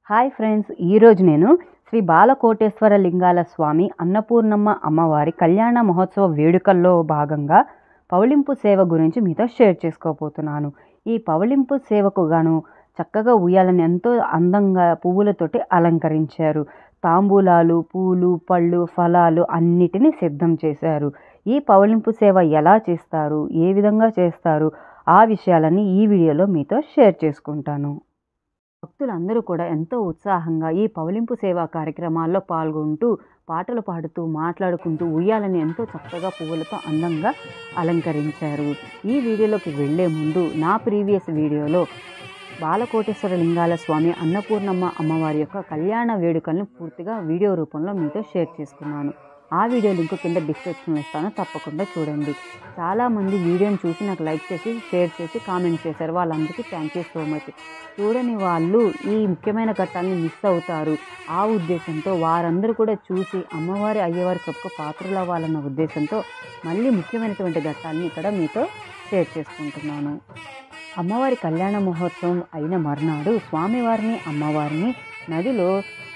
Hi friends ఈరోజు నేను శ్రీ బాలకోటేశ్వర లింగాల స్వామి అన్నపూర్ణమ్మ అమ్మవారి కళ్యాణ మహోత్సవ వేడుకల్లో భాగంగా పౌలింపు సేవ గురించి మీతో షేర్ చేసుకోబోతున్నాను ఈ పౌలింపు సేవకు గాను చక్కగా ఉయ్యాలని ఎంతో అందంగా పువ్వులతోటి అలంకరించారు తాంబూలాలు పూలు పళ్ళు ఫలాలు అన్నిటినీ సిద్ధం చేశారు ఈ పౌలింపు సేవ ఎలా చేస్తారు ఏ విధంగా చేస్తారు ఆ విషయాలన్నీ ఈ వీడియోలో మీతో షేర్ చేసుకుంటాను భక్తులందరూ కూడా ఎంతో ఉత్సాహంగా ఈ పౌలింపు సేవా కార్యక్రమాల్లో పాల్గొంటూ పాటలు పాడుతూ మాట్లాడుకుంటూ ఉయ్యాలని ఎంతో చక్కగా పువ్వులతో అందంగా అలంకరించారు ఈ వీడియోలోకి వెళ్ళే ముందు నా ప్రీవియస్ వీడియోలో బాలకోటేశ్వర లింగాల స్వామి అన్నపూర్ణమ్మ అమ్మవారి యొక్క కళ్యాణ వేడుకలను పూర్తిగా వీడియో రూపంలో మీతో షేర్ చేసుకున్నాను ఆ వీడియో లింక్ కింద డిస్క్రిప్షన్లో ఇస్తాను తప్పకుండా చూడండి చాలామంది వీడియోని చూసి నాకు లైక్ చేసి షేర్ చేసి కామెంట్ చేశారు వాళ్ళందరికీ థ్యాంక్ యూ సో మచ్ చూడని వాళ్ళు ఈ ముఖ్యమైన ఘట్టాన్ని మిస్ అవుతారు ఆ ఉద్దేశంతో వారందరూ కూడా చూసి అమ్మవారి అయ్యవారి కృపకు పాత్రలు అవ్వాలన్న ఉద్దేశంతో మళ్ళీ ముఖ్యమైనటువంటి ఘట్టాన్ని ఇక్కడ మీతో షేర్ చేసుకుంటున్నాను అమ్మవారి కళ్యాణ మహోత్సవం అయిన మర్నాడు స్వామివారిని అమ్మవారిని నదిలో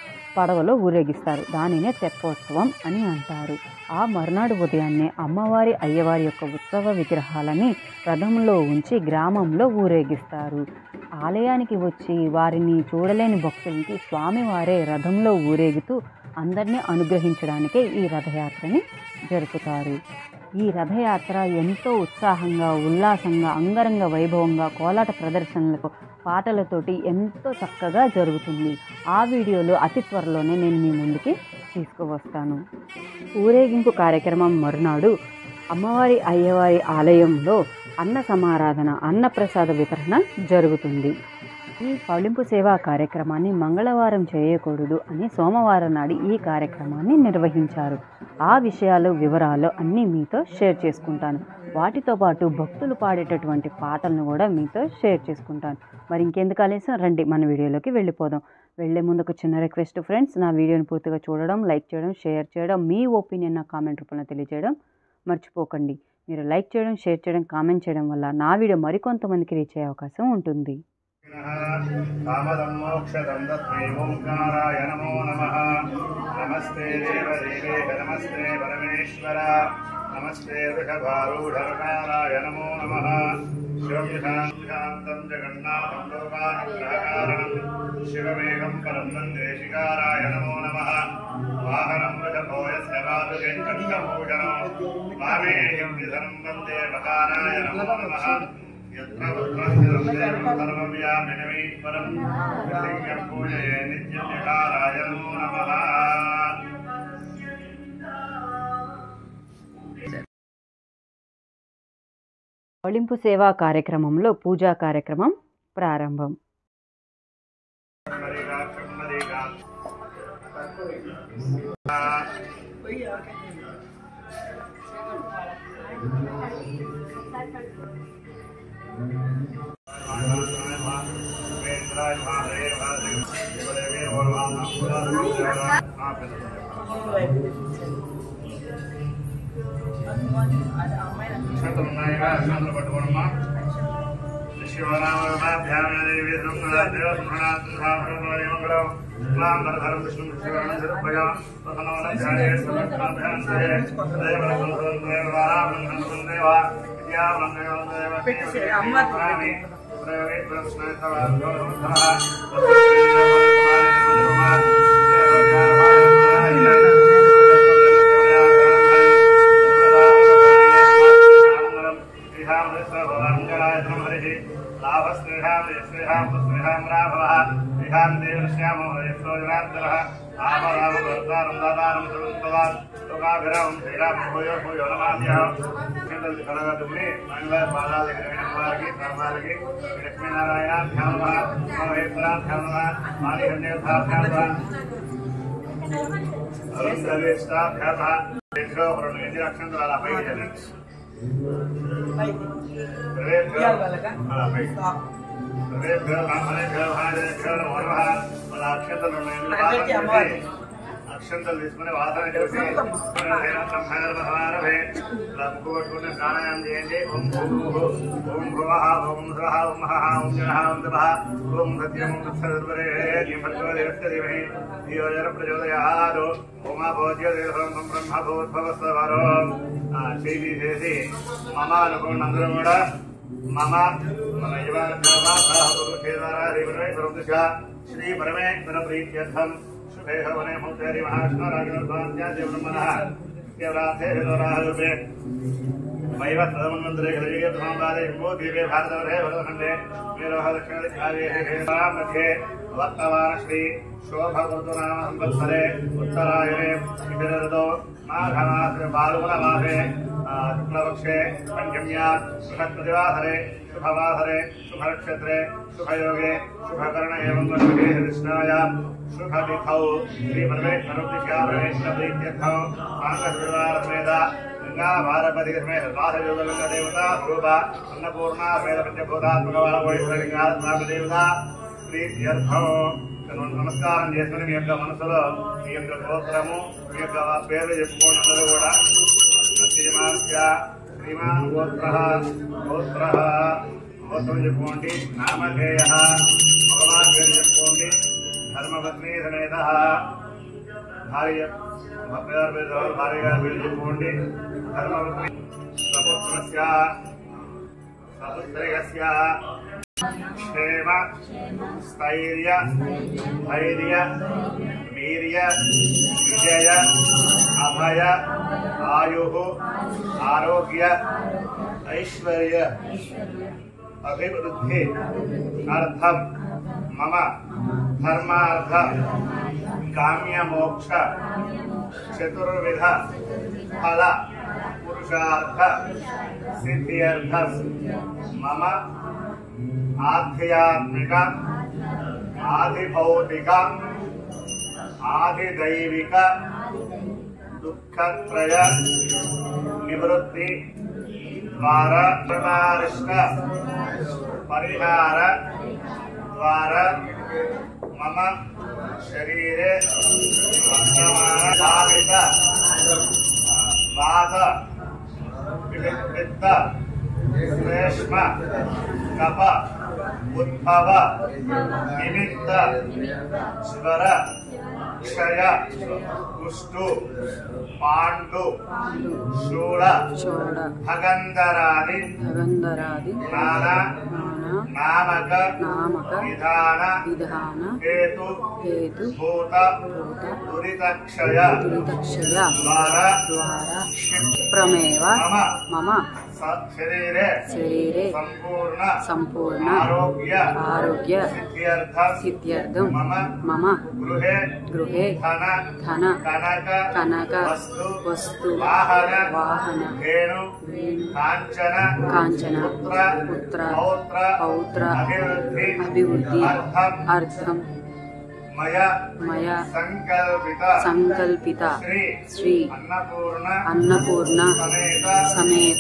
పడవలో ఊరేగిస్తారు దానినే తెప్పోత్సవం అని అంటారు ఆ మర్నాడు ఉదయాన్నే అమ్మవారి అయ్యవారి యొక్క ఉత్సవ విగ్రహాలని రథంలో ఉంచి గ్రామంలో ఊరేగిస్తారు ఆలయానికి వచ్చి వారిని చూడలేని భక్తులకి స్వామివారే రథంలో ఊరేగుతూ అందరినీ అనుగ్రహించడానికే ఈ రథయాత్రని జరుపుతారు ఈ రథయాత్ర ఎంతో ఉత్సాహంగా ఉల్లాసంగా అంగరంగ వైభవంగా కోలాట ప్రదర్శనలకు పాటలతోటి ఎంతో చక్కగా జరుగుతుంది ఆ వీడియోలు అతి త్వరలోనే నేను మీ ముందుకి తీసుకువస్తాను ఊరేగింపు కార్యక్రమం మరునాడు అమ్మవారి అయ్యవారి ఆలయంలో అన్న సమారాధన అన్నప్రసాద వితరణ జరుగుతుంది ఈ పౌలింపు సేవా కార్యక్రమాన్ని మంగళవారం చేయకూడదు అని సోమవారం నాడు ఈ కార్యక్రమాన్ని నిర్వహించారు ఆ విషయాలు వివరాలు అన్నీ మీతో షేర్ చేసుకుంటాను వాటితో పాటు భక్తులు పాడేటటువంటి పాటలను కూడా మీతో షేర్ చేసుకుంటాను మరి ఇంకెందుకు ఆలస్యం రండి మన వీడియోలోకి వెళ్ళిపోదాం వెళ్ళే ముందు ఒక చిన్న రిక్వెస్ట్ ఫ్రెండ్స్ నా వీడియోని పూర్తిగా చూడడం లైక్ చేయడం షేర్ చేయడం మీ ఒపీనియన్ నా కామెంట్ రూపంలో తెలియజేయడం మర్చిపోకండి మీరు లైక్ చేయడం షేర్ చేయడం కామెంట్ చేయడం వల్ల నా వీడియో మరికొంతమందికి రీచ్ అయ్యే అవకాశం ఉంటుంది కామదం మోక్షదం దత్మై ఓంకారాయ నమో నమః నమస్తే దేవదేవేహ నమస్తే పరమేశ్వర నమస్తే వృషభారూఢరకారాయ నమో నమః శివం శాంతం జగన్నాథం లోకానుగ్రహకారణం శివమేకం పరం వందే శికారాయ నమో నమః వాహనం వృషభో యస్య పాదుకేంకట్టభూషణం వామేయం విధనం వందే వకారాయ నమో నమః यत्र वक्रस्थितं देवं सर्वव्यापिनमीश्वरं लिङ्गं पूजये नित्यनिकाराय नमो नमः పౌలింపు సేవా కార్యక్రమంలో పూజా కార్యక్రమం ప్రారంభం మరిగాక్షం మరిగా. పట్టుకోనమ్మా లాభస్నేహాం స్నేహాం స్నేహాం రాఘవ విహాం దేవశ్యామో యశోజనాంతరः ఆపరామకర్తారం దాతారం సర్వస్తవాన్ లోకాభిరామం శ్రీరామ భూయో భూయో నమామ్యహం కిందలు కలగదుని మంగళ పాదాల వారికి ధర్మాలకి లక్ష్మీనారాయణ ధ్యానమ మహేశ్వర ధ్యానమ మాలికన్యేభ్యానమ అరుంధవేష్టాభ్యాన రెండు ఎన్ని అక్షంతరాల పైకి చల్లండి అలా పైకి అక్షంతలు తీసుకుని వాసన చేసి బ్రహ్మణర్భే ఇలా ముక్కు పట్టుకుని ప్రాణాయామం చేయండి ఓం భూ ఓం భువ ఓం స్వహ ఓం మహ ఓం జన ఓం తప ఓం సత్యం ఓం తత్సర్వరే ధీమహి ధియోజన ప్రచోదయాదు ఓమా భోజ్యోదేవం బ్రహ్మ భూద్భవస్వరో చేసి చేసి మమ అనుకోండి అందరూ కూడా మమ మన యువ శ్రీ పరమేశ్వర ప్రీత్యర్థం శుభే హవనే ముక్తేరి మహావిష్ణురాజనోద్భాంత్యాదేవనమనః కేవలార్థే హితోరాహరూపే వైవ సదమన్వంతరే కలిగే సమాదాయ ఇంబో దీపే భారతవర్షే భగవఖండే మేరోహ దక్షిణదిక్కాలే मध्ये वर्तमान श्री शोभवतुनाम संवत्सरे उत्तरायणे इतरतो माघमासे बालुगुणमासे शुक्लपक्षे पञ्चम्या बृहस्पतिवासरे शुभवासरे शुभनक्षत्रे शुभयोगे शुभकर्ण एवं वर्षे कृष्णाय शुभतिथौ श्रीपरमेश्वरदिशा परमेश्वरप्रीत्यर्थौ साङ्गशुक्रवारसमेत गंगा भारपति समेत द्वादशयोगलिंग देवता स्वरूप अन्नपूर्णा समेत पंचभूतात्मक बालकोश्वरलिंगा देवता ప్రీత్యర్థం నమస్కారం చేసుకుని మీ యొక్క మనసులో మీ యొక్క గోత్రము మీ యొక్క పేర్లు చెప్పుకోండి అందరూ కూడా శ్రీమాన్య శ్రీమాన్ గోత్ర గోత్ర గోత్రం చెప్పుకోండి నామధేయ భగవాన్ పేరు చెప్పుకోండి ధర్మపత్ని సమేత భార్య భర్త గారి పేరు భార్య గారి పేరు చెప్పుకోండి ధర్మపత్ని సపుత్రస్య సపుత్రయస్య క్షేమ స్థైర్య ధైర్య వీర్య విజయ అభయ ఆయు ఆరోగ్య ఐశ్వర్య అభివృద్ధి అర్థం మమ ధర్మార్థ కామ్య మోక్ష చతుర్విధ ఫల పురుషార్థ సిద్ధ్యర్థం మమ ఆధ్యాత్మిక ఆదిభౌతిక ఆదిదైవిక దుఃఖత్రయ నివృత్తి ద్వారా ప్రమారిష్ట పరిహార ద్వారా మమ శరీరే వర్తమాన ధారిత వాత పిత్త శ్లేష్మ కప ఉద్భవ నిమిత్త స్వర క్షయ కుష్టు పాండు శూల చోడ భగంధరాది భగంధరాది నానా నానా నామక నామక విధాన విధాన హేతు హేతు భూత భూత దురితక్షయ దురితక్షయ ద్వారా ద్వారా క్షిప్రమేవ మమ మమ స- శరీరే శరీరే సంపూర్ణ సంపూర్ణ ఆరోగ్య ఆరోగ్య సిద్ధ్యర్థం సిద్ధ్యర్థం మమ మమ గృహే గృహే ధన ధన కనక కనక వస్తు వస్తు వాహన వాహన వేణు వేణు కాంచన కాంచన పుత్ర పుత్ర పౌత్ర పౌత్ర అభివృద్ధి అభివృద్ధి అర్థం అర్థం మయ మయ సంకల్పిత సంకల్పిత శ్రీ శ్రీ అన్నపూర్ణ అన్నపూర్ణ సమేత సమేత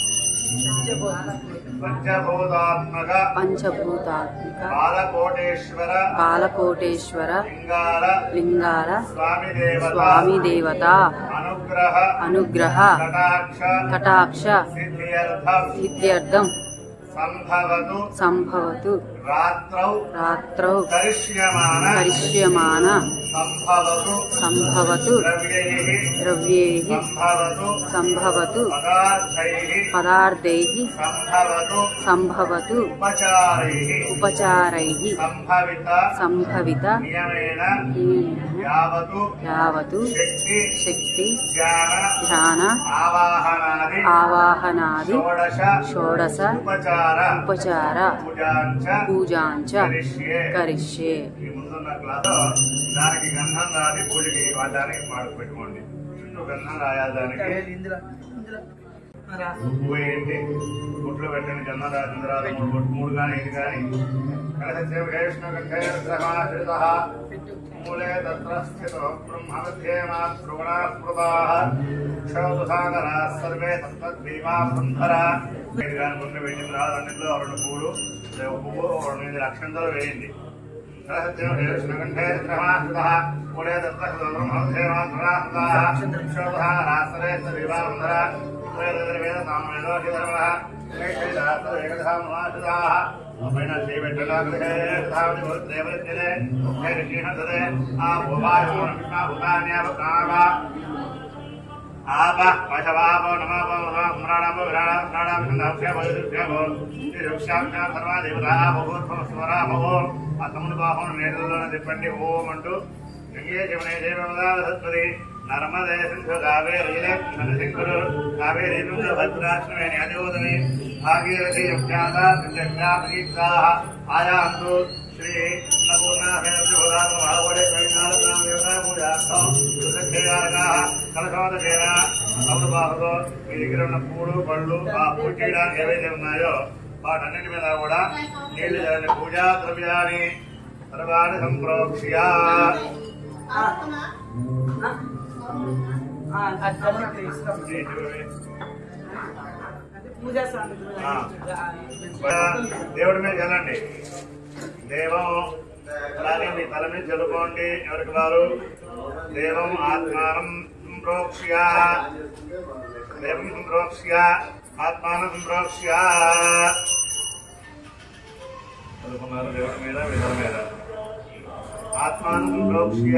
పంచభూతాత్మక పంచభూతాత్మిక బాలకోటేశ్వర బాలకోటేశ్వర లింగాల లింగాల స్వామి దేవత స్వామి దేవత అనుగ్రహ అనుగ్రహ కటాక్ష కటాక్ష సిద్ధ్యర్థం సిద్ధ్యర్థం సంభవతు సంభవతు రాత్రౌ రాత్రౌ కరిష్యమాన కరిష్యమాన సంభవతు సంభవతు ద్రవ్యైః ద్రవ్యైః సంభవతు సంభవతు పదార్థైః పదార్థైః సంభవతు సంభవతు ఉపచారైః ఉపచారైః సంభవిత సంభవిత నియమేన నియమేన యావతు యావతు శక్తి శక్తి జ్ఞాన ధ్యాన ఆవాహనాది ఆవాహనాది షోడశ షోడశ ఉపచార ఉపచార పూజాంచ పూజాంచ కరిష్యే కరిష్యే ఈ ముందున్న క్లాస్ దానికి గంధం రాసి పూజకి వాడడానికి మాడు పెట్టుకోండి చుట్టూ గంధం రాయాలి దానికి ఉప్పు వేయండి గుట్లు పెట్టండి గంధం రాసిన తర్వాత మూడు బొట్లు- మూడు కానీ ఇది కానీ మూలే తత్ర స్థితో బ్రహ్మధ్యేమా ధ్రువణా స్మృతాః క్షోతుసాగరా సర్వే తత్వద్భీమా సుందరా ఇది కానీ ముందు పెట్టిన తర్వాత అన్నింటిలో రెండు పూలు ఒక పువ్వు ఒక రెండు అక్షంతలు వేయండి सहस्रकण्ठे त्रमास्तः पुणे दत्तः ब्रह्मोधेवान्तरास्तः क्षोभः रास्तरे सदिवान्धरा वेदवेदसामवेदोषिधर्मः एकैकदास्तदेकधा महासुधाः अपेन श्रीवेङ्कटाग्रहे धावति भवद्देवज्जने मुखे ऋषिणसदे आभुवायुर्विष्णाभूतान्यावकामा आपः पशवापो नमापो म्राणापो विराणां स्नाणां छन्दः वैदुष्यभो శ్రీరక్షాక్షా సర్వా దేవతా భగవత్స్వరాభవో ఆ తమ్ముడు బాహును నేరులోనే తిప్పండి ఓం అంటూ గంగే శివనే దేవమదాసత్పది నర్మదే సింధు కావేరీ సింధుడు కావేరీ నుండి భద్రాశ్రమే న్యాయోదమి భాగీరథి యక్షాత సింజక్షాతీక్షా ఆయాంతు శ్రీ అన్నపూర్ణాభోదాత్మడే దేవతా పూజార్థం కలశోదకేన తమ్ముడు బాహుతో మీ దగ్గర ఉన్న పూలు పళ్ళు ఆ పూజ చేయడానికి ఏవైతే ఉన్నాయో వాటన్నిటి మీద కూడా నీళ్లు చల్లని పూజా ద్రవ్యాన్ని సర్వాణి సంప్రోక్ష్య పూజా సామగ్రి దేవుడి మీద చల్లండి దేవం అలాగే మీ తల మీద చల్లుకోండి ఎవరికి వారు దేవం ఆత్మానం సంప్రోక్ష్య దేవం సంప్రోక్ష్య ఆత్మానం సంప్రోక్ష్య చదువుకున్నారు దేవుడి మీద విధుల మీద ఆత్మానం సంప్రోక్ష్య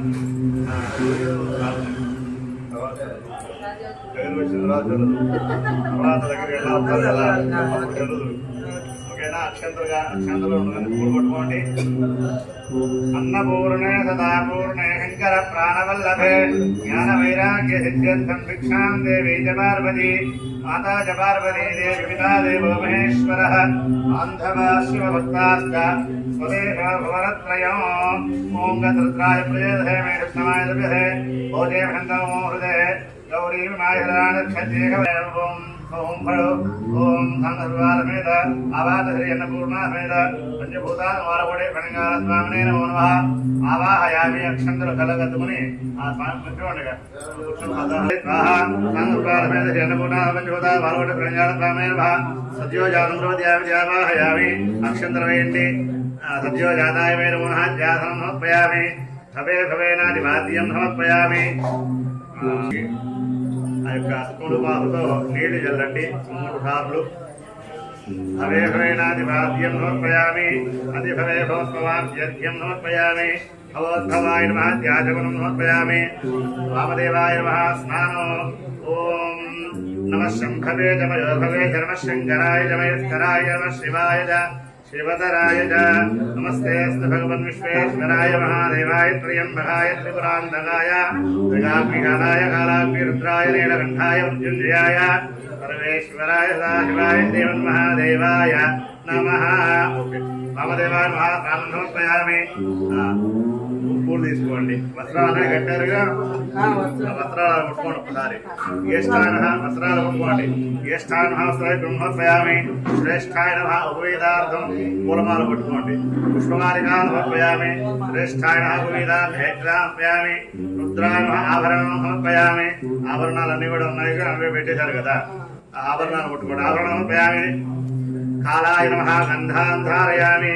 దగ్గర వచ్చిన తర్వాత చదువు తర్వాత దగ్గరికి వెళ్ళాలి ఎలా అప్పుడు చదువు ఓకేనా అక్షంతలుగా అక్షంతలు ఉండగానే పూలు పట్టుకోండి అన్నపూర్ణే సదాపూర్ణే శంకర ప్రాణవల్లభే జ్ఞాన వైరాగ్య సిద్ధ్యర్థం భిక్షాం దేవి చ పార్వతి మాతా చ పార్వతీ దేవి పితా దేవో మహేశ్వర బాంధవా శివభక్తాశ్చ స్వదేశ భవరత్రయం ఓం గతృత్రాయ ప్రజేధే మే కృష్ణమాయ లభ్యతే భోజే భంగమో హృదయ గౌరీ మాయరాణక్షేహం ఓం ఫళు ఓం సంగర్వాలమేద ఆవాద శ్రీ అన్నపూర్ణామేద పంచభూతాలు వారపడే ఫణంగాల స్వామినే నమో నమః ఆవాహయామి అక్షంతలు కలగత్తుకుని ఆ స్వామి కూర్చోండిగా సంగర్వాలమేద శ్రీ అన్నపూర్ణ పంచభూతాలు వారపడే ఫణంగాల స్వామినే నమః సత్యోజాతం ప్రవద్యామి ఆవాహయామి అక్షంతలు వేయండి సత్యోజాతాయ మే నమో నమః ధ్యాసనం సమర్పయామి భవే భవేనాది వాద్యం సమర్పయామి ఆ యొక్క అస్కుడు బాబుతో నీళ్లు చల్లండి మూడు సార్లు అవేభవేనాది వాద్యం సమర్పయామి అతి భవే భవత్వాద్యం సమర్పయామి భగవద్భవాయ నమ త్యాజగుణం సమర్పయామి వామదేవాయ నమ స్నానం ఓం నమ శంభవే జమయో భవే నమ శంకరాయ జమయస్కరాయ నమ శివాయ చ శివతరాయ చ నమస్తే అస్తు భగవన్ విశ్వేశ్వరాయ మహాదేవాయ త్ర్యంబకాయ త్రిపురాంతకాయ త్రిగాగ్నికాలాయ కాలాగ్ని రుద్రాయ నీలకంఠాయ మృత్యుంజయాయ సర్వేశ్వరాయ సదాశివాయ దేవన్ మహాదేవాయ నమ వామదేవాయ మహాస్నానం సమర్పయామి ఆ, పూలు తీసుకోండి వస్త్రాలు కట్టారుగా వస్త్రాలు ముట్టుకోండి ఒకసారి జ్యేష్ఠాన వస్త్రాలు ముట్టుకోండి జ్యేష్ఠాన వస్త్రాలు బ్రహ్మోత్పయామి శ్రేష్ఠాయ నమ ఉపవేదార్థం పూలమాల పట్టుకోండి పుష్పమాలికా సమర్పయామి శ్రేష్ఠాయ ఉపవేదాభ్యామి రుద్రాయ ఆభరణం సమర్పయామి ఆభరణాలన్నీ కూడా ఉన్నాయి కదా, అవే పెట్టేశారు కదా ఆ ఆభరణాలు ముట్టుకోండి ఆభరణం సమర్పయామి కాలాయ నమ గంధాన్ ధారయామి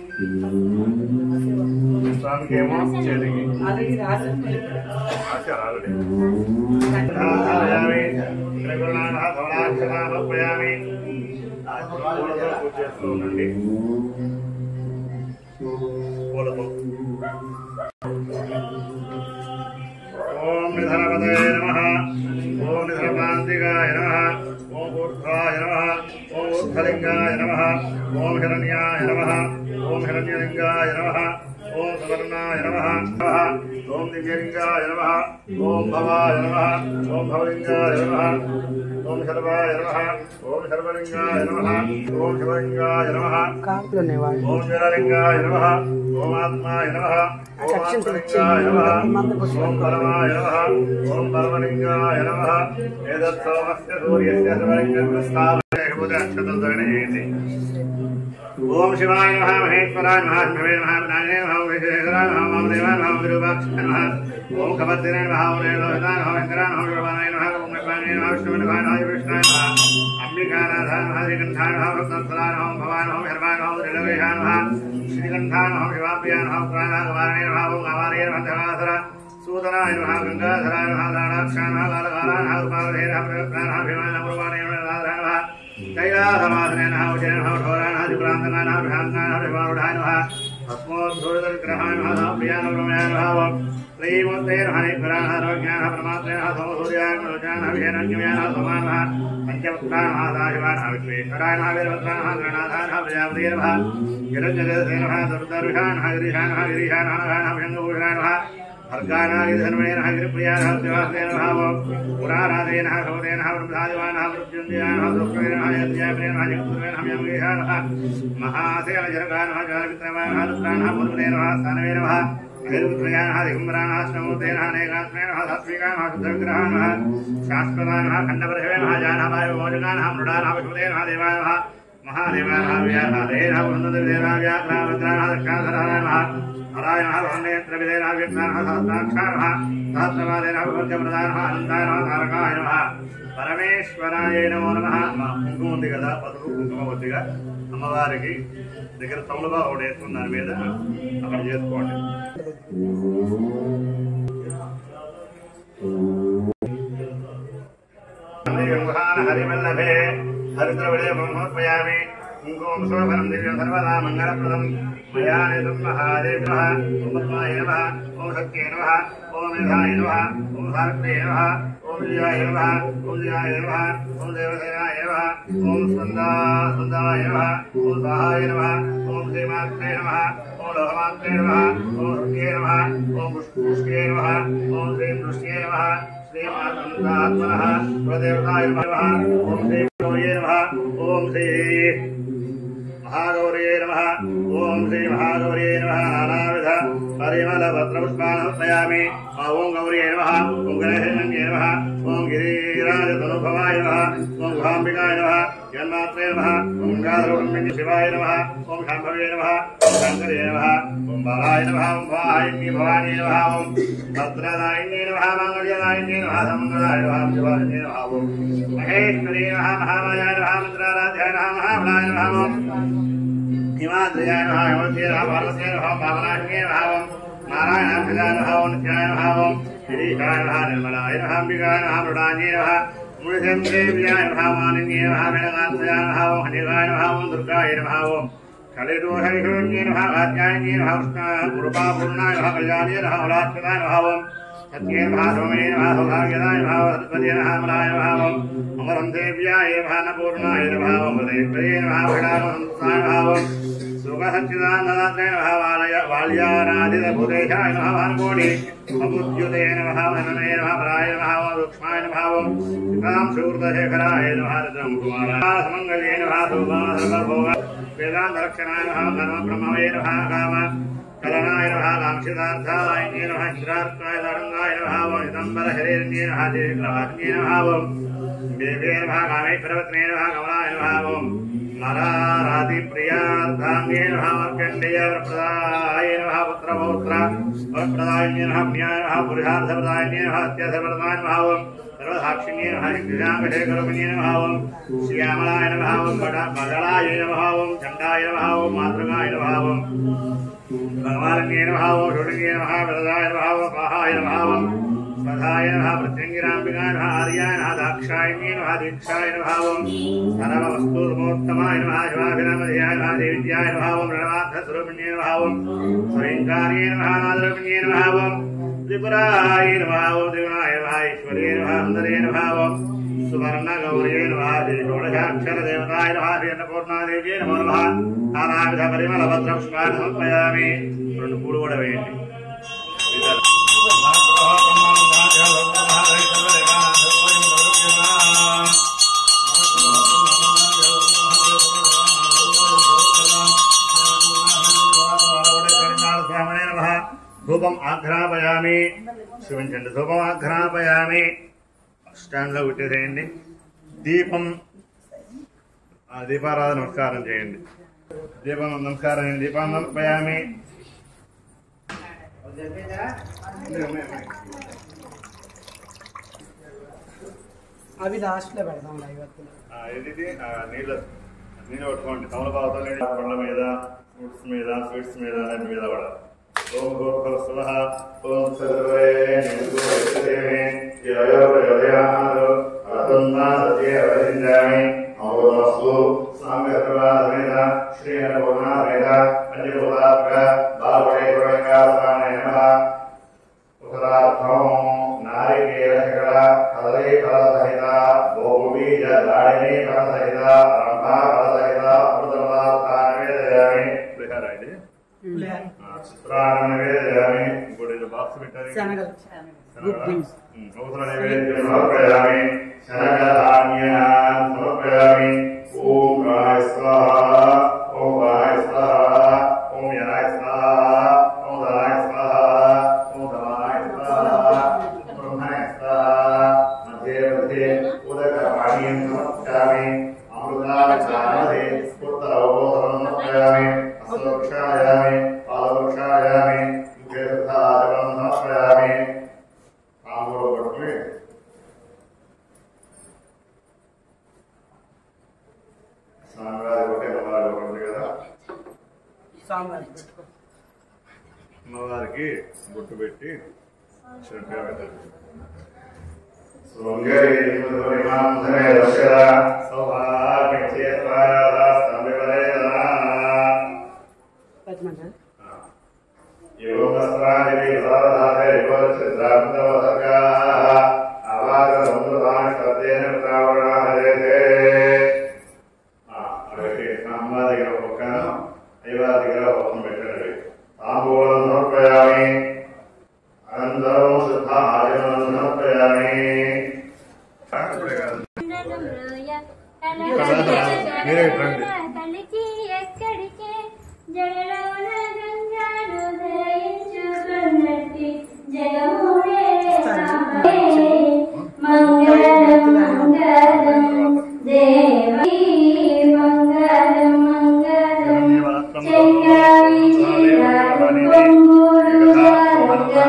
స్వామికి ఏమో చేతికి అది రాసి ఆచారు ఆల్రెడీ ధారయామి త్రిగుణాన ధవళాక్షరామర్పయామి ఆ పూలతో పూజ చేస్తూ ఉండండి పూలతో ఓం నిధనపదే నమ ఓం నిధనపాంతికాయ నమ ఓం ఊర్ధ్వాయ నమ ఓం ఊర్ధ్వలింగాయ నమ ఓం హిరణ్యాయ నమ ఓం హిరణ్యలింగాయ నమ ఓం సవర్ణాయ నమ ఓం దివ్యలింగాయ నమ ఓం భవాయ నమ ఓం భవలింగాయ నమ ఓం శర్వాయ నమ ఓం శర్వలింగాయ నమ ఓం శివలింగాయ నమ కాకులు ఉన్నాయి వాళ్ళు ఓం జలలింగాయ నమ ఓం ఆత్మాయ నమ ఓం ఆత్మలింగాయ నమ ఓం పరమాయ నమ ఓం పరమలింగాయ నమ ఏదత్ సోమస్య సూర్యస్య శివలింగం స్థాపయకపోతే అక్షతం చేయండి ఓం శివాయ నమః మహేశ్వరాయ నమః శివే నమః వినాయనే నమః విశ్వేశ్వరాయ నమః వామదేవాయ నమః విరూపాక్షాయ నమః ఓం కపత్తినే నమః ఓం రేణోహితాయ నమః వెంకటాయ నమః విరూపాయ నమః ఓం విష్ణాయ నమః విష్ణువే నమః నమః విష్ణాయ నమః అంబికానాథాయ నమః శ్రీకంఠాయ నమః వృత్తంతరాయ నమః భవాయ నమః హర్మాయ నమః త్రిలోకేశాయ నమః శ్రీకంఠాయ నమః శివాభ్యాయ నమః పురాణాయ గవారణే నమః ఓం అవారే నమః దేవాసర సూదనాయ నమః గంగాధరాయ నమః దాడాక్షాయ నమః కాలకాలాయ నమః ఉపావధే నమః ప్రయోక్తాయ భీమాయ నమః పూర్వాణే నమః రాధాయ నమః కైలాసవాసనే నమః ఉజయ నమః ఠోరాయ నమః త్రిపురాంతకాయ నమః భ్రాంతాయ నమః విమారుఢాయ నమః భస్మోద్ధూరితవిగ్రహాయ నమః ప్రియాయ నమః రమయాయ నమః ఓం శ్రీమూర్తే నమః నిగ్రహాయ నమః సర్వజ్ఞాన పరమాత్మే నమః సమసూర్యాయ నమః జ్ఞాన విజయనజ్ఞమయ నమః సమాయ నమః పంచవక్తాయ నమః సాశివాయ నమః విశ్వేశ్వరాయ నమః వీరభద్రాయ నమః గణనాథాయ నమః ప్రజాపతయే నమః గిరిజగదే నమః దుర్దర్విషాయ నమః గిరీశాయ నమః గిరీశాయ నమః నమః భుజంగభూషణాయ నమః భర్గానాగిధర్మేణ గిరిప్రియాయ శివాసేన భావం పురారాధేన శోదేన వృద్ధాదివాన మృత్యుంజయాన దుఃఖేన యజ్ఞాపేన జగత్తురేణ యమేహాన మహాసేన జనకాన జానవిత్రమాన రుద్రాణ మురుదేన స్థానవేన ఐరుద్రయాన దిగంబరాణ శ్రమోదేన అనేకాత్మేన సాత్వికాన శుద్ధవిగ్రహాన శాశ్వతాన ఖండపరిషవేన జానవాయ మోజగాన మృడాన విష్ణుదేన దేవాయ మహాదేవాయ వ్యాధేన వృందదేన వ్యాఘ్రావగ్రాణ దక్షాధరాయ నారాయణ వందేంద్రవిదేన వ్యక్తాన సహస్రాక్షాణ సహస్రవాదేన భగవద్గప్రదాన అనంతాయ తారకాయ నమ పరమేశ్వరాయ నమో నమ కుంకుమ ఉంది కదా పసుపు కుంకుమ కొద్దిగా అమ్మవారికి దగ్గర తమ్ముడుగా ఒకటి వేసుకున్న దాని మీద అక్కడ చేసుకోండి హరివల్లభే హరిద్రవిడే బ్రహ్మోత్మయామి కుంకుమం శోభనం దివ్యం సర్వదా మంగళప్రదం మయా నిధం మహాదేవ ఓం పద్మాయ నమః ఓం శక్తియే నమః ఓం మేధాయ నమః ఓం సారథ్యే నమః ఓం విజయాయ నమః ఓం విజయాయ నమః ఓం దేవసేనాయ నమః ఓం స్కందా స్కందాయ నమః ఓం సహాయ నమః ఓం శ్రీమాత్రే నమః ఓం లోహమాత్రే నమః ఓం హృత్యే నమః ఓం పుష్పుష్కే నమః ఓం శ్రీం దృష్ట్యే నమః శ్రీమాత్మనః ప్రదేవతాయ నమః ఓం శ్రీ గౌర్యే నమః ఓం శ్రీ మహాగౌర్యే నమ ఓం శ్రీ మహాగౌర్యే నమ నానావిధ పరిమళ పత్రపుష్పానయామి ఓం గౌర్యే నమ ఓం గణేశన్యే నమ ఓం గిరిరాజ తనుభవాయ నమ ఓం గుహాంబికాయ నమ జన్మాత్రే నమ ఓం గంగాధరబ్రహ్మణ్య శివాయ నమ ఓం శాంభవే నమ ఓం శంకరే నమ ఓం బాలాయ నమ ఓం భాయిన్య భవానీ నమ ఓం భద్రదాయిన్యే నమ మంగళదాయిన్యే నమ సమంగళాయ నమ శివాయ నమ ఓం మహేశ్వరీ నమ మహామాయ నమ మంత్రారాధ్యాయ నమ మహాబలాయ నమ ఓం హిమాద్రియాయ నమః హిమవత్యే నమః పార్వత్యే నమః పావనాశినే నమః ఓం నారాయణాభిజాయ నమః ఓం నిత్యాయ నమః ఓం గిరీశాయ నమః నిర్మలాయ నమః అంబికాయ నమః మృడాన్యే నమః మునిశం దేవ్యాయ నమః మానిన్యే నమః మేళగాత్రయాయ నమః ఓం హనివాయ నమః ఓం దుర్గాయ నమః ఓం కలిదోషైషోన్యే నమః ఆజ్ఞాన్యే నమః కృపాపూర్ణాయ నమః కళ్యాణ్యే నమః ఉలాత్మదాయ నమః ఓం సత్యే నమః సోమే నమః సౌభాగ్యదాయ నమః సత్పదే నమః మలాయ నమః ఓం అమరం దేవ్యాయ నమః అన్నపూర్ణాయ నమః ఓం హృదయప్రియే నమః విడానందాయ నమః ఓం సుఖసచ్చిదానందాయ నమః వాలయ వాల్యానాదిత భూతేశాయ నమః వాన్కోణి అబుద్యుతే నమః వనమే నమః పరాయ నమః ఓం సూక్ష్మాయ నమః ఓం పితాం శూర్ధశేఖరాయ నమః రుద్రం కుమారాయ సమంగళే నమః శోభా సర్వభోగ వేదాంతరక్షణాయ నమః ధర్మ బ్రహ్మవే నమః కామ కలనాయ నమః కాంక్షితార్థాయ నమః ఇంద్రార్థాయ తరంగాయ నమః ఓం హితంబర హరిణ్యే నమః దేవిగ్రహాజ్ఞే నమః ఓం దేవే నమః కామేశ్వరవత్నే నమః కమలాయ నమః ఓం నరారాతి ప్రియార్థాంగే నమః మార్కండేయ వరప్రదాయ నమః పుత్రపౌత్ర వరప్రదాయ నమః జ్ఞాయ నమః పురుషార్థప్రదాయ నమః అత్యర్థప్రదాయ నమః ఓం సర్వసాక్షిణ్యే నమః దిశాంగశేఖరమణ్యే నమః ఓం శ్యామలాయ నమః ఓం బడ బదలాయ నమః ఓం చండాయ నమః ఓం మాతృగాయ నమః ఓం భగవాన్యే నమః ఓం షోడంగే నమః వరదాయ నమః ఓం స్వాహాయ నమః ఓం స్వధాయ నమః ప్రత్యంగిరాంబికాయ నమః ఆర్యాయ నమః దాక్షాయణ్యే నమః దీక్షాయ నమః ఓం సర్వవస్తూర్మోత్తమాయ నమః శివాభిరామధయాయ నమః దేవిద్యాయ నమః ఓం రణవార్థస్వరూపిణ్యే నమః ఓం స్వయంకార్యే నమః నాదరూపిణ్యే నమః ఓం త్రిపురాయ నమః ఓం దివాయ నమః ఈశ్వర్యే నమః సుందరే నమః ఓం సువర్ణగౌర్యే నమః శ్రీషోడశాక్షర దేవతాయ నమః శ్రీ అన్నపూర్ణాదేవ్యే నమో నమః నానావిధ పరిమళ భద్రపుష్పాన్ని సమర్పయామి రెండు పూలు కూడా వేయండి ధూపం ఆఘ్రాపయామి క్షమించండి ధూపం ఆఘ్రాపయామి స్టాండ్ లో పెట్టేసేయండి దీపం ఆ దీపారాధన నమస్కారం చేయండి దీపం నమస్కారం దీపం సమర్పయామి అవి లాస్ట్ లో పెడదాం ఐవత్తు ఆ, ఇది ఆ, నీళ్ళు నీళ్ళు పట్టుకోండి తమలపాకుతో నీళ్ళు పండ్ల మీద ఫ్రూట్స్ మీద స్వీట్స్ మీద అన్నిటి మీద కూడా ఓం గోపల స్వహ ఓం సర్వే నిర్గుణేమి యయో యదయానాలు అతున్నా సత్యే అవధించామి అమోదస్తు సామ్యత్రవా సమేత శ్రీ అనుపూర్ణ సమేత పంచభూతాత్మక బాలవడే పురంగాసనాయ నమః ఉత్తరార్థం నారికేళశకర కదలీ ఫలసహిత భోగుబీజ దాడిని ఫలసహిత రంభా ఫలసహిత అమృతపదార్థాన్ని నివేదయామి పులిహార ఇది ఆ, చిత్రాన్ని నివేదయామి ఇంకోటి ఏదో బాక్స్ పెట్టారు శనగలు నూతన నివేద్యం సమర్పయామి శనగధాన్యాన్ సమర్పయామి ఓం గాయ స్వాహ ఓం గాయ స్వాహ ఓం యనాయ స్వాహ ఓం ధనాయ స్వాహ ఓం ధమాయ స్వాహ బ్రహ్మణాయ స్వాహ మధ్యే మధ్యే ఉదక పానీయం సమర్పయామి అమృతాచారమధే ఉత్తరవోధనం సమర్పయామి అశ్వక్షాయామి పాదవృక్షాయామి ముఖే సుధాచరణం సమర్పయామి ఆందోళన పట్టుకుని స్వామివారి ఒకటి అమ్మవారి ఒకటి ఉంది కదా సాంబార్ పెట్టుకో అమ్మవారికి బొట్టు పెట్టి శ్రద్ధగా పెట్టాలి శృంగేరి ధరే దశర సౌభాగ్యక్షేత్రాయ స్తమివరేదనా పచ్చి మంచి యోగస్రాదివి సాధారే యోగచిత్రాంతవసకాః అవాగసముద్రాన్ని శ్రద్ధేన త్రావణాహరేతే అవి అమ్మ దగ్గర ఒక్కను అయ్యవారి దగ్గర ఒక్కను పెట్టండి తాంబూలం సమర్పయామి అనంతరం శుద్ధ ఆచమనం సమర్పయామి మీరే ఇట్రండి. తల్లికి ఎక్కడికే జడలోన గంగాను ధరించుకున్నట్టి జగమునే రామే. మంగళం మంగళం దేవీ మంగళం మంగళం చెంగావి చీరాలు కొంగురు సారిగా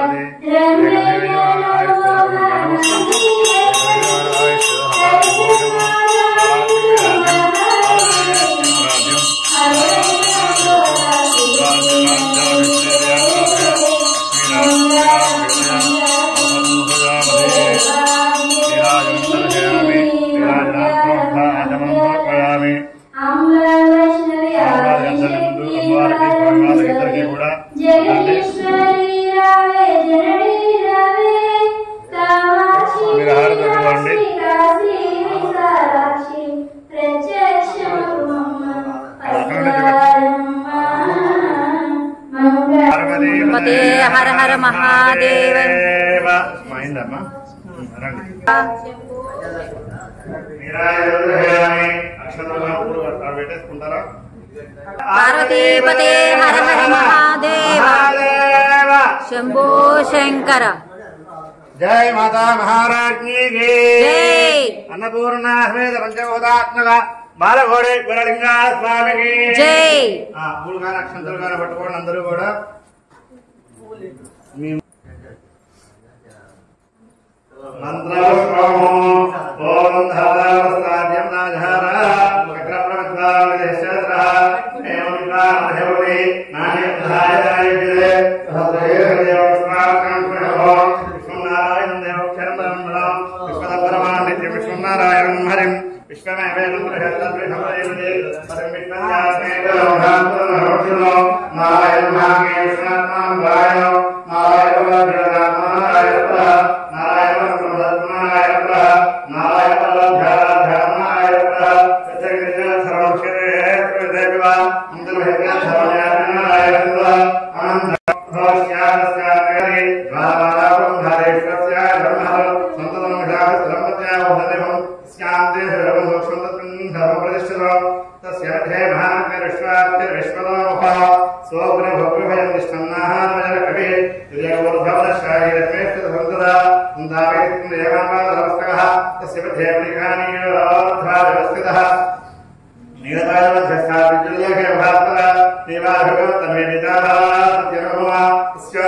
కూడా జగదీశ్వరి రావే జననీ రావే కామాక్షి మీరు హారతి ఇవ్వండి. కాశీ విశాలాక్షి ప్రత్యక్షమమ్మ పరమారమ్మ మంగళ పతే హర హర మహాదేవ అయిందమ్మా రండి నీరాజయామి అక్షరాలు ఊరు అక్కడ పెట్టేసుకుంటారా పార్వతీపతే హర హర మహాదేవ మహాదేవ శంభో శంకర జై మాతా మహారాజ్ఞి జై. అన్నపూర్ణ సమేత పంచభూతాత్మక బాలగోడే గురలింగా స్వామికి జై ఆ, పూలు కానీ అక్షంతలు కానీ పట్టుకోండి అందరూ కూడా మీ మంత్రపుష్పము ఓం ధారావస్తాద్యం నాధార చక్రప్రవిద్వామిదేశేత్ర ఏం విద్వామహేవతి నాణ్యధాయాయుజే సహస్రేహదేవస్మాకం ప్రణవో విశ్వనారాయణం దేవక్షరం బ్రహ్మణం విశ్వదపరమాన్నిత్యం విశ్వనారాయణం హరిం విశ్వమేవేదం బృహత్తద్విహమదేవదే పరం విశ్వన్యాసేవో నారాయణ భాగే విశ్వనాథం గాయో నారాయణ నారాయణ నారాయణ బ్రహ్మనారాయణ నారాయణ ధ్యానాధ్యానాయ సత్యకృష్ణ సర్వక్షరే దేవ అందరూ హేయ సర్వజ్ఞానాయ అనంత భవస్యాస్యానగరి ద్వారాపం ధారేశ్వస్య ధర్మః సంతతం విషాస్త్రమత్యావహదేవం స్యాంతే సర్వం సూక్ష్మతత్వం ధర్మప్రతిష్ఠితం తస్య అధ్యయ మహానగర విశ్వాప్తి విశ్వదోముఖ స్వోగ్ర భక్తిభయం నిష్ఠన్నాహారమజన కవి తుదేవోర్ధవదశాయిరత్మేష్ట సంతదా కుందావేత్తం దేవామాదరవస్తకః తస్య పథేవనికానీయోర్ధ్వాదవస్థితः నీలతాయమధ్యస్థాపితుల్యకే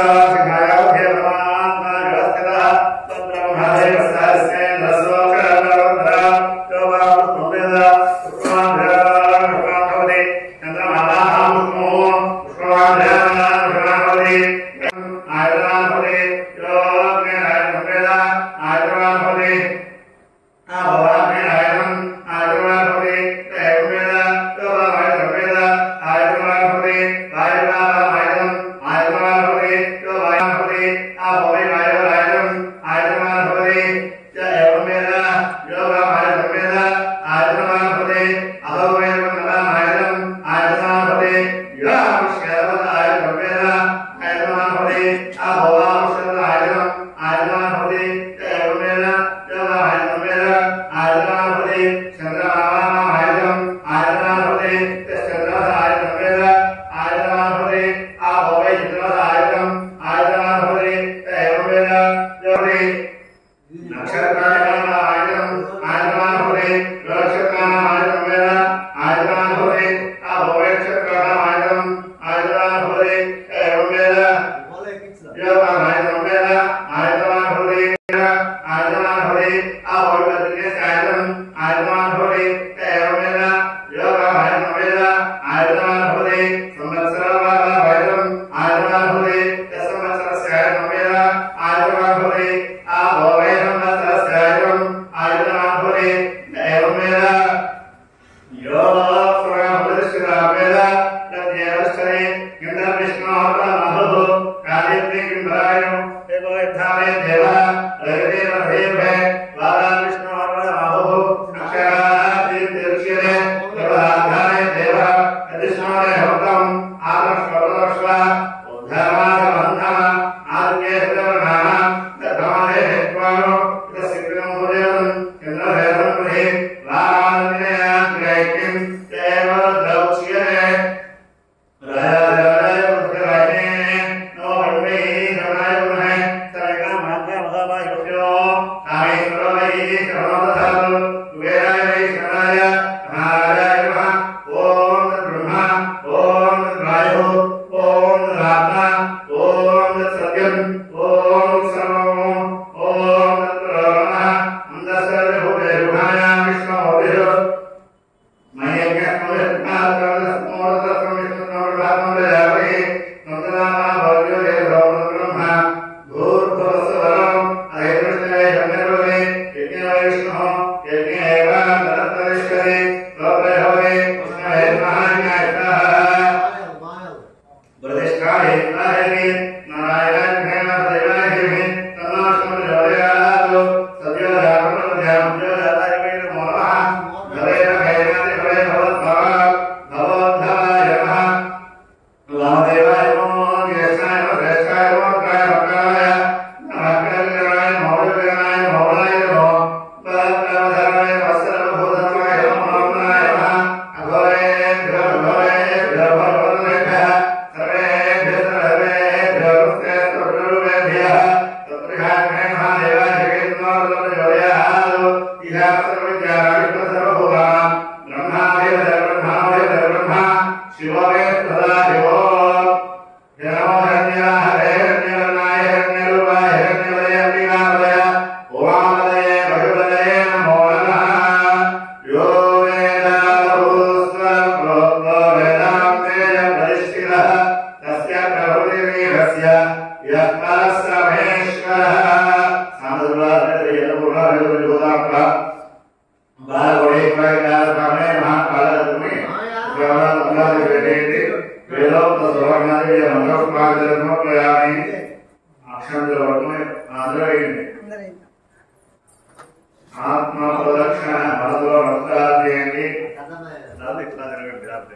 ఆత్మ ప్రదక్షిణ మనలో భక్తాధ్యండి దాన్ని ఇట్లా జరగండి జాగ్రత్త.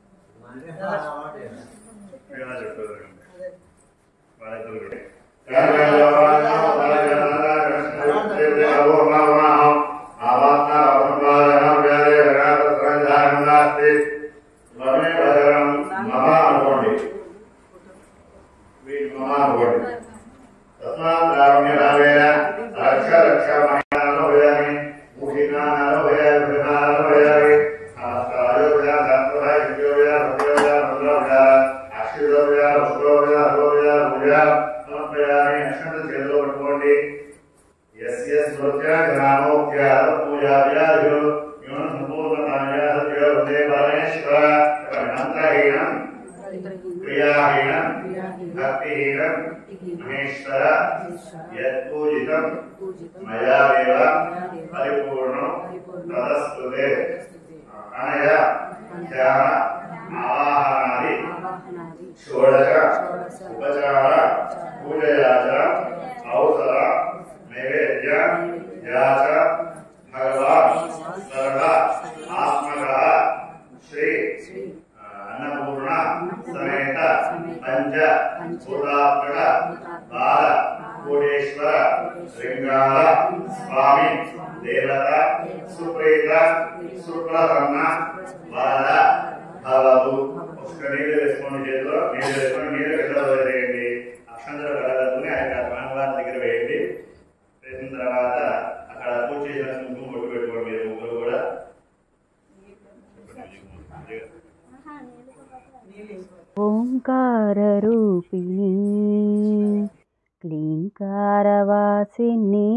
ఇలా చెప్పారు వాళ్ళిద్దరు కూడా. Yeah. సమర్పయామి అక్షంత చేతిలో పట్టుకోండి యస్య స్మృత్య జ్ఞానోక్య పూజా వ్యాధులు యూన సంపూర్ణతాయ సత్య హృదయ పరమేశ్వర మంత్రహీనం క్రియాహీనం భక్తిహీనం మహేశ్వర యత్పూజితం మయాదేవ పరిపూర్ణం తదస్తుతే అనయ ధ్యాన ఆవాహనాది షోడశ ఉపచార పూజయాచ ఔషధ నైవేద్య యాచ భగవాన్ సరళ ఆత్మక శ్రీ అన్నపూర్ణ సమేత పంచ భూతాత్మక బాల కోటేశ్వర శృంగార స్వామి దేవత సుప్రీత శుక్లసన్న బాల భవతు ఒక్క నీళ్ళు వేసుకోండి చేతిలో నీళ్ళు వేసుకొని నీళ్ళు కింద వేయండి అక్షంతర కళలతోనే ఆ యొక్క స్వామివారి దగ్గర వేయండి వేసిన తర్వాత అక్కడ పూజ చేసిన కుంకుమ కొట్టు పెట్టుకోండి మీరు ముగ్గురు కూడా ఓంకారరూపిణి క్లీంకారవాసిని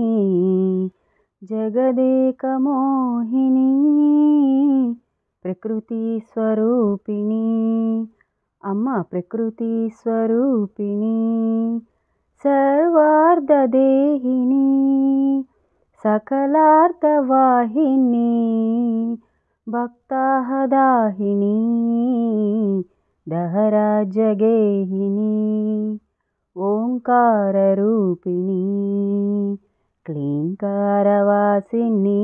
జగదేకమోహిని ప్రకృతి స్వరూపిణి అమ్మ ప్రకృతి స్వరూపిణి సర్వార్ధదేహిని సకలార్థవాహిని భక్తాహదాహిని దహరాజగేహిని ఓంకారరూపిణి క్లీంకారవాసిని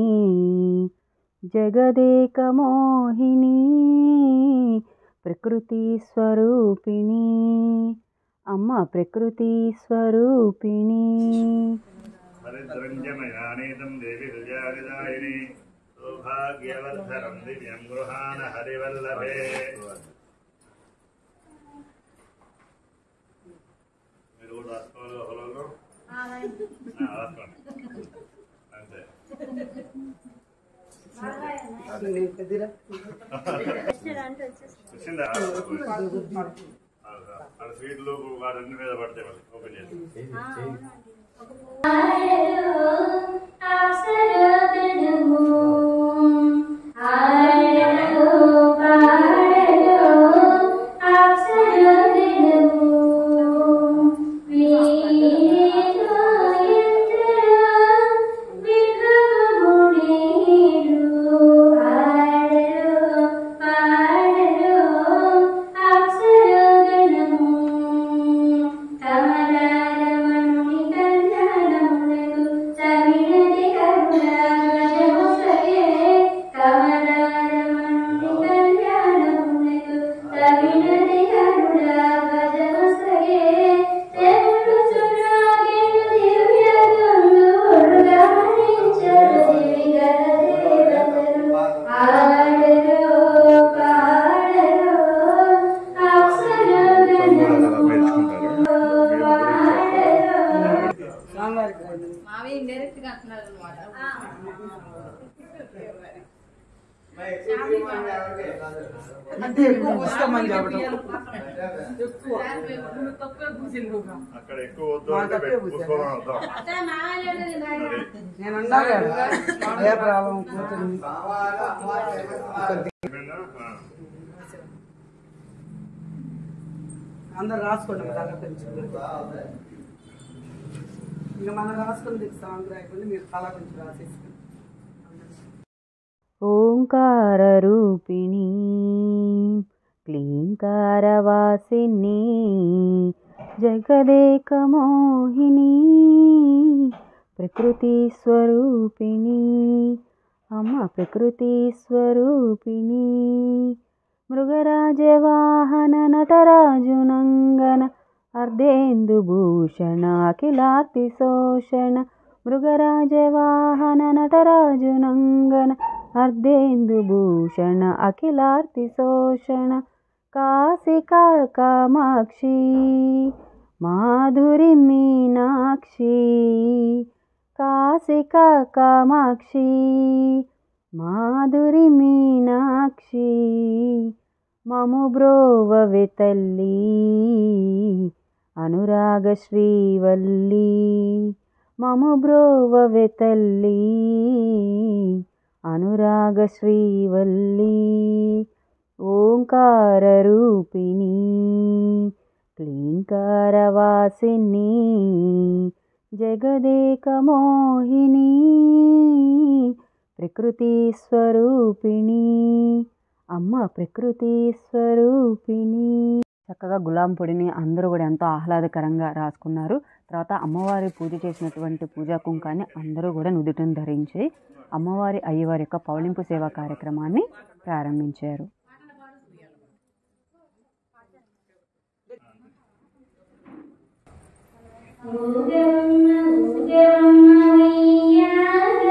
జగదేకమోహిని ప్రకృతి స్వరూపిణి అమ్మ ప్రకృతి స్వరూపిణి హరిద్రంజమయానీతం దేవి హృజారిదాయిని సౌభాగ్యవర్ధనం దివ్యం గృహాన హరివల్లభే మీరు కూడా రాసుకోవాలి ఒకరోజు రాసుకోండి అంతే నేను పెద్దరా వచ్చిందా అక్కడ స్వీట్లు వాటన్ని మీద పడతాయి మళ్ళీ ఓపెన్ చేసి కమలారమణుని కళ్యాణములకు సవినది కరుణాజముసగే కమలారమణుని కళ్యాణములకు సవినది కరుణాజముసగే దేవుడు సురాగిను దివ్యదుందుడు గమనించరు దివిగల దేవతలు ఆడరు పాడరు స్వామివారికి రండి. మావి ఇండైరెక్ట్ గా అంటున్నారు అనమాట అంటే ఎక్కువ పుస్తకమని చెప్పడం ఎక్కువ అక్కడ ఎక్కువ వద్దు అంటే పెట్టు పుష్పం వద్దాం మరి నేను అన్నాను కదా, ఏ ప్రాబ్లం పోతుంది అయిపోయిందా? ఆ. అందరు రాసుకోండి తల కొంచెం ఇక మనం రాసుకుంది సాంగ్ రాయకుండా మీరు తల కొంచెం రాసేసుకోండి ఓంకారరూపిణి క్లీంకారవాసిని జగదేకమోహిని ప్రకృతి స్వరూపిణి అమ్మ ప్రకృతి స్వరూపిణి మృగరాజవాహన నటరాజునంగన అర్ధేందుభూషణ అఖిలార్తి శోషణ మృగరాజవాహన నటరాజునంగన అర్ధేందుభూషణ అఖిలార్తి శోషణ కాశికా కామాక్షి మాధురి మీనాక్షి కాశికా కామాక్షి మాధురి మీనాక్షి మము బ్రోవవె తల్లి అనురాగ శ్రీవల్లి మము బ్రోవవె తల్లి అనురాగ శ్రీవల్లి ఓంకార రూపిణి క్లీంకారవాసిని జగదేక మోహిని ప్రకృతి స్వరూపిణి అమ్మ ప్రకృతి స్వరూపిణి చక్కగా గులాం పొడిని అందరూ కూడా ఎంతో ఆహ్లాదకరంగా రాసుకున్నారు తర్వాత అమ్మవారి పూజ చేసినటువంటి పూజా కుంకాన్ని అందరూ కూడా నుదుటిని ధరించి అమ్మవారి అయ్యవారి యొక్క పౌలింపు సేవా కార్యక్రమాన్ని ప్రారంభించారు ఊగమ్మ ఊగమ్మ ఉయ్యాల,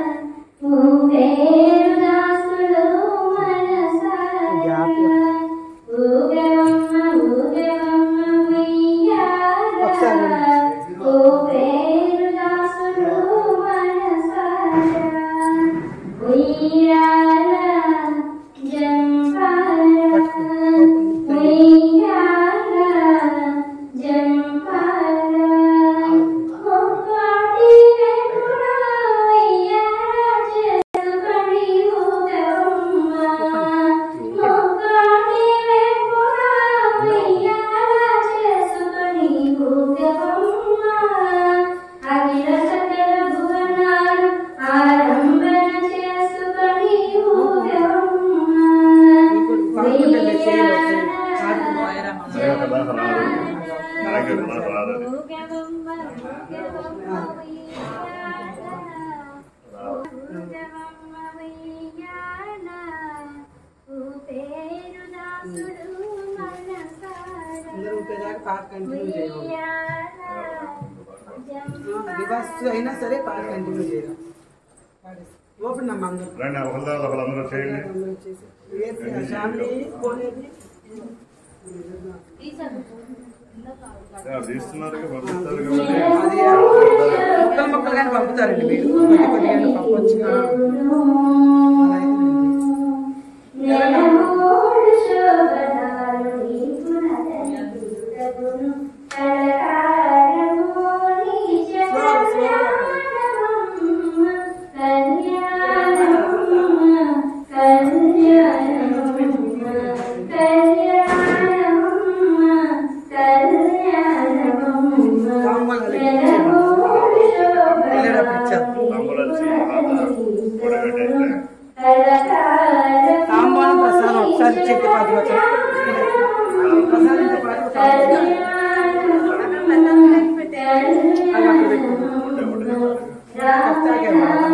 ఊగేరు దాసులు మనసారా. ఊగమ్మ ఊగమ్మ ఉయ్యాల, ఒకసారి ఊగేరు దాసులు మనసారా. ఉయ్యాల, జంపాల, ఉయ్యాల, జంపాల. ముక్కోటి వెంకుడ ఉయ్యాల చేసుకొని ఊగమ్మ. ముక్కోటి వెంకుడ ఉయ్యాల చేసుకొని ఊగమ్మ. అఖిల సకల భువనాలు ఆరంభన చేసుకొని ఊగమ్మ. పాడుకుంటే చేయాలి పాడుకుంటే సరే కదా రాదు అలాగే కదా రాదు ఊగమ్మ, ఊగమ్మ ఉయ్యాల. ఊగమ్మ ఉయ్యాల. ఊపేరు దాసుడు మనసారా. అందరూ ఊపేదాకా పాట కంటిన్యూ చేయాలి ఉయ్యాల. రివర్స్ అయినా సరే పాట కంటిన్యూ చేయాలి ఓపెన్ అమ్మ అందరూ రండి ఒకళ్ళ ఒకళ్ళందరూ చేయండి అందరూ చేసి వేసి ఆ ఫ్యామిలీ పోనేది ఆ, తీస్తున్నారు పంపిస్తారు అది ముక్కలు ముక్కలు కానీ పంపుతారండి మీరు కొద్ది కొద్దిగా పంపొచ్చు అలా అయితే నెలమూడు శోభనాలు నీకునదగును. కలకాలము నీ జగన్నాథమ్మ. కళ్యాణమ్మ, కళ్యాణమ్మ, కళ్యాణమ్మ, కళ్యాణమ్మ. నెలమూడు శోభనాలు తాంబూలాలు కూడబెట్టేస్తే తాంబూలం ప్రసాదం ఒకసారి చెట్టు పాతి ప్రసాదంతో పాటు ఒక తాంబూలం. అది అక్కడ పెట్టుకుంటాం. కొత్తగా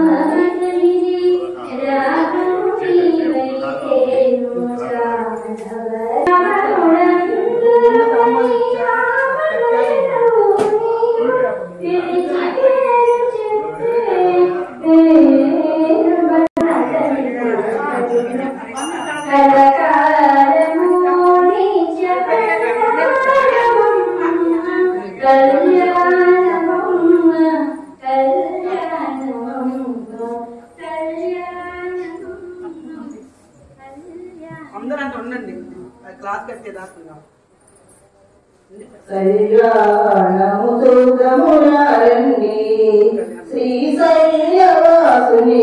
అందరూ అంటే ఉండండి అది క్లాస్ కట్టేదాకా కళ్యాణము సుగమురారండి శ్రీశైలవాసుని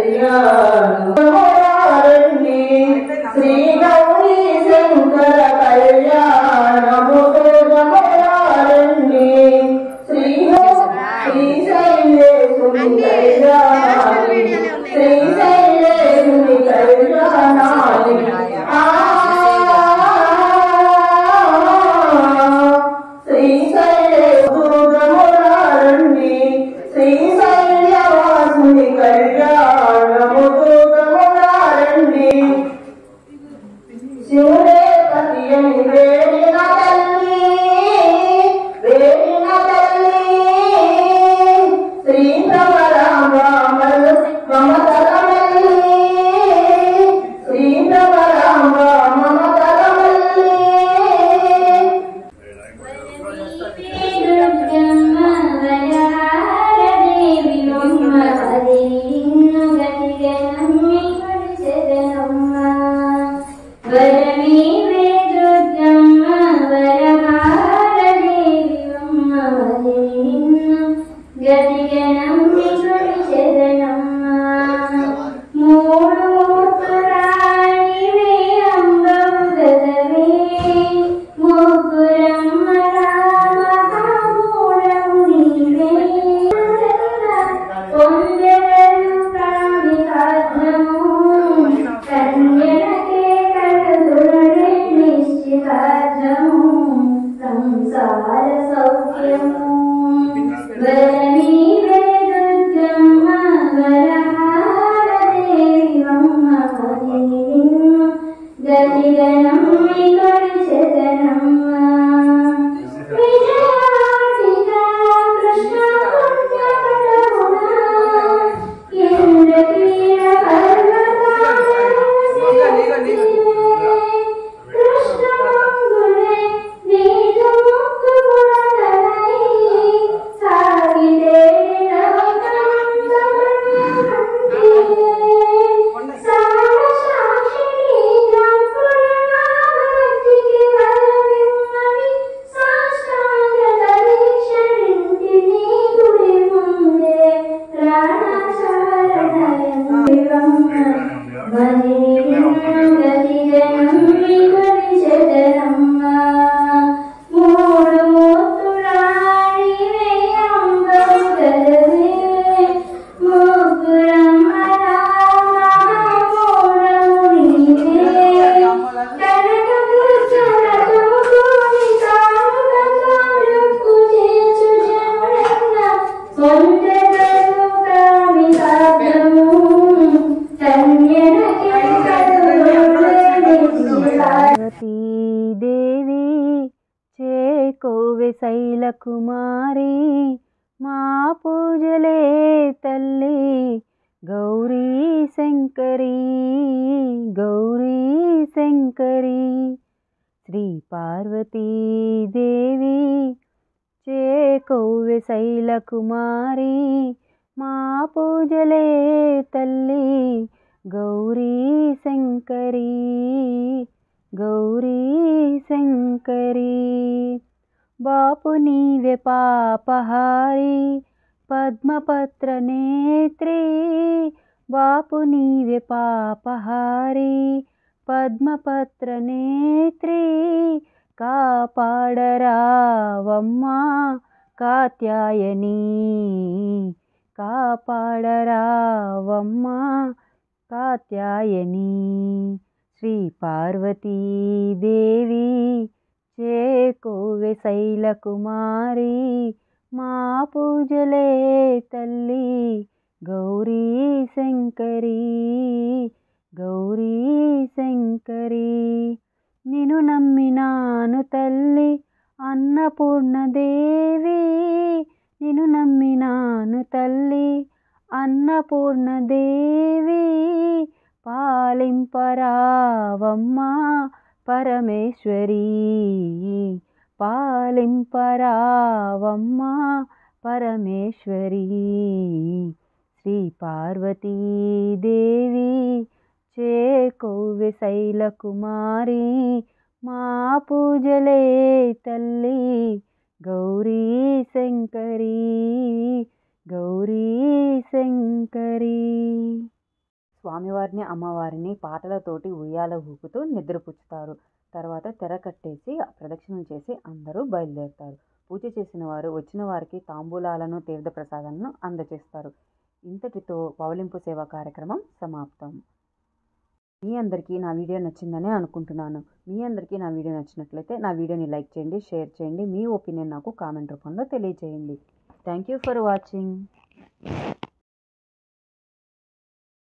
కళ్యాణమురారండి శ్రీ గౌరీ శంకర కళ్యాణము సుగమురారండి శ్రీ శ్రీశైలేశుని కళ్యాణి శ్రీశైలేశుని కళ్యాణాన్ని ఆ శ్రీశైలేశు సంసార సౌఖ్యము వరణీ వేదుర్గమ్మ వరహారదేవమ్మ మదినిన్ను గతిగణం విగడిచెదనమ్మ విజయవాటిక కృష్ణ పుణ్యకటమున ఇంద్రకీల కృష్ణ మంగుళే నీదు ముక్కు గుణకరై సాగితే మూడు మూతులాడి వేయంబుదలవే ముగ్గురం పార్వతీ దేవి చేకోవె శైలకుమారి మా పూజలే తల్లి గౌరీ శంకరి గౌరీ శంకరి శ్రీ పార్వతీ దేవి చేకోవె శైలకుమారి మా పూజలే తల్లి గౌరీ శంకరి గౌరీ శంకరి బాపు నీవే పాపహారి పద్మపత్ర నేత్రి బాపు నీవే పాపహారి పద్మపత్ర నేత్రి కాపాడరావమ్మా కాత్యాయని కాపాడరావమ్మా కాత్యాయని శ్రీ పార్వతీదేవి చేకోవె శైలకుమారి మా పూజలే తల్లి గౌరీ శంకరి గౌరీ శంకరి నిన్ను నమ్మినాను తల్లి అన్నపూర్ణదేవి నిన్ను నమ్మినాను తల్లి అన్నపూర్ణదేవి పాలింపరావమ్మా పరమేశ్వరి పాలింపరావమ్మా పరమేశ్వరి శ్రీ పార్వతీదేవి చేకోవె శైలకుమారి మా పూజలే తల్లి గౌరీ శంకరి గౌరీ శంకరి స్వామివారిని అమ్మవారిని పాటలతోటి ఉయ్యాల ఊపుతూ నిద్రపుచ్చుతారు తర్వాత తెర కట్టేసి ప్రదక్షిణం చేసి అందరూ బయలుదేరుతారు పూజ చేసిన వారు వచ్చిన వారికి తాంబూలాలను తీర్థప్రసాదాలను అందజేస్తారు ఇంతటితో పవలింపు సేవా కార్యక్రమం సమాప్తం మీ అందరికీ నా వీడియో నచ్చిందని అనుకుంటున్నాను మీ అందరికీ నా వీడియో నచ్చినట్లయితే నా వీడియోని లైక్ చేయండి షేర్ చేయండి మీ ఒపీనియన్ నాకు కామెంట్ రూపంలో తెలియజేయండి థ్యాంక్ యూ ఫర్ వాచింగ్